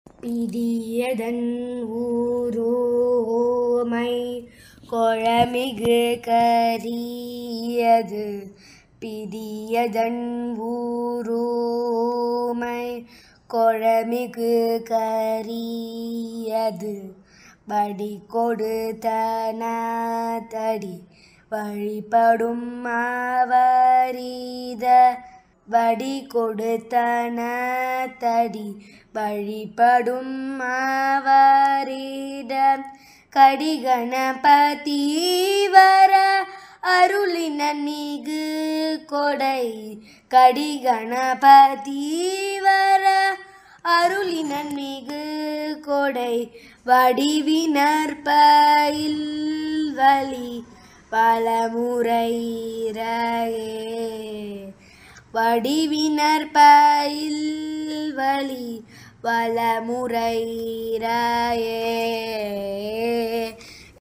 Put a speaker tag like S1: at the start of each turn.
S1: பிடியதன் ஊரோமை கொழமிகு கரியது பிடியதன் ஊரோமை கொழமிகு கரியது வடி கொடுத்தன தடி வழிபடும் அவரீத வடி கொடுத்தன தடி வழிபடும் அவரிட கடிகணபதி வர அருளின நீகு கொடை கடிகணபதி வர அருளின மிகு கொடை வடிவினர் பயில் வழி பலமுறையே வடிவினர் பயில் வழி வலமுறையே